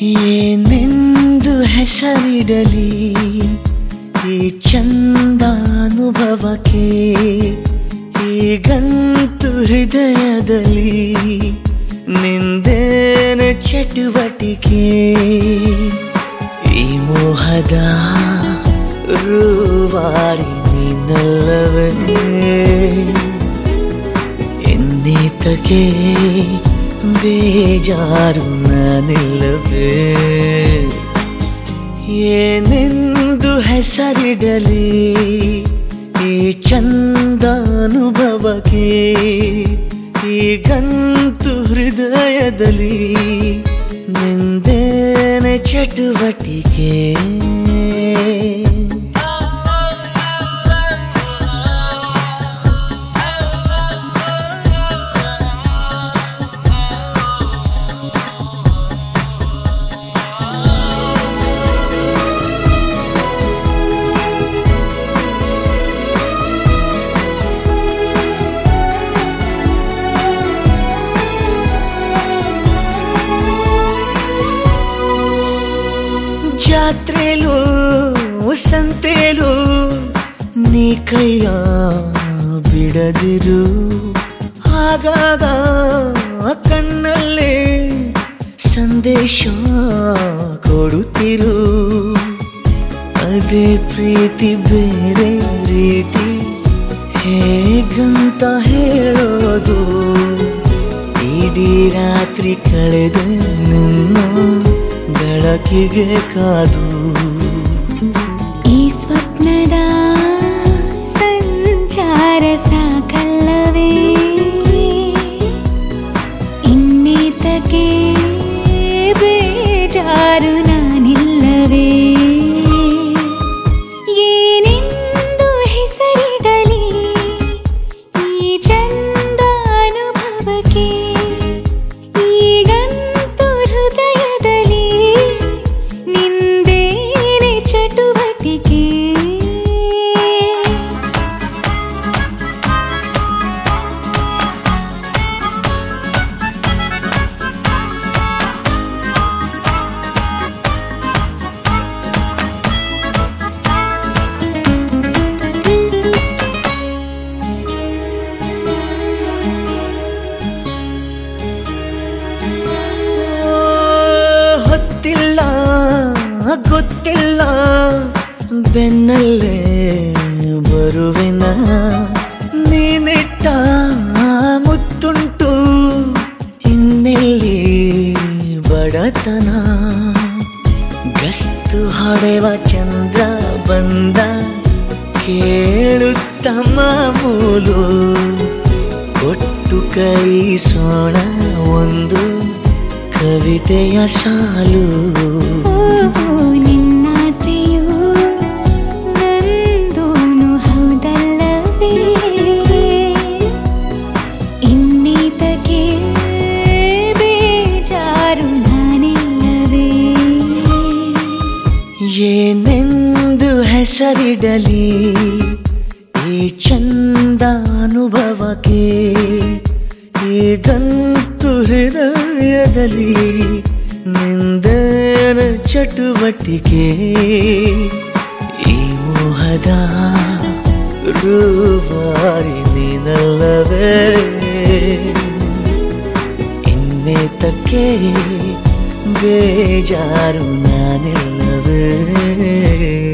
ಏನೆಂದು ಹೆಸರಿಡಲಿ ಈ ಚಂದಾನುಭವಕ್ಕೆ ಈಗಂತೂ ಹೃದಯದಲ್ಲಿ ನಿಂದೇನ ಚಟುವಟಿಕೆ ಈ ಮೋಹದ ರೂವಾರಿ ನೀನಲ್ಲವೇ ಎನ್ನೇತಕ್ಕೆ ಬೇಜಾರು ನಾನಿಲ್ಲವೇ ಏನೆಂದು ಹೆಸರಿಡಲಿ ಈ ಚಂದಾನುಭವಕ್ಕೆ ಈಗಂತೂ ಹೃದಯದಲ್ಲಿ ನಿಂದೇನೆ ಚಟುವಟಿಕೆ ಜಾತ್ರೆಲು ಸಂತೆಲು ನೀ ಕೈಯ ಬಿಡದಿರು ಆಗಾಗ ಕಣ್ಣಲ್ಲೇ ಸಂದೇಶ ಕೊಡುತ್ತಿರು ಅದೇ ಪ್ರೀತಿ ಬೇರೆ ರೀತಿ ಹೇಗಂತ ಹೇಳೋದು ಇಡೀ ರಾತ್ರಿ ಕಳೆದ ನಿನ್ನ ಬೆಳಕಿಗೆ ಕಾದು ಈ ಸ್ವಪ್ನದ ಸಂಚಾರ ಸಾಕಲ್ಲವೇ ಇನ್ನೀತಕ್ಕೆ ಬೇಜಾರು ನಾನಿಲ್ಲವೇ ಏನೆಂದು ಹೆಸರಿಡಲಿ ಈ ಚಂದ ಅನುಭವಕ್ಕೆ ಈಗಂತೂ ಹೃದಯದಲ್ಲಿ ನಿಂದೇನೆ ಚಟುವಟಿಕೆ ಹೊತ್ತಿಲ್ಲ ಗೊತ್ತಿಲ್ಲ ಬೆನ್ನಲ್ಲೇ ಬರುವಿನ ನೀನಿಟ್ಟ ಮುತ್ತುಂಟು ಇನ್ನೆಲ್ಲಿ ಬಡತನ ಗಸ್ತು ಹೊಡೆವ ಚಂದ್ರ ಬಂದ ಕೇಳುತ್ತ ಮಾಮೂಲು ಕೊಟ್ಟು ಕೈಸೋಣ ಒಂದು ಕವಿತೆಯ ಸಾಲು ಓ ನಿನ್ನಾಸೆಯು ನಂದೂನು ಹೌದಲ್ಲವೇ ಇನ್ನೀತಕ್ಕೆ ಬೇಜಾರು ನಾನಿಲ್ಲವೇ ಏನೆಂದು ಹೆಸರಿಡಲಿ ಈ ಚಂದಾನುಭವಕ್ಕೆ ಈಗಂತೂ ಹೃದಯದಲ್ಲಿ ನಿಂದನ ಚಟುವಟಿಕೆ ಈ ಮೋಹದ ರೂವಾರಿ ನೀನಲ್ಲವೇ ಇನ್ನೇತಕ್ಕೆ ಬೇಜಾರು ನಾನಿಲ್ಲವೇ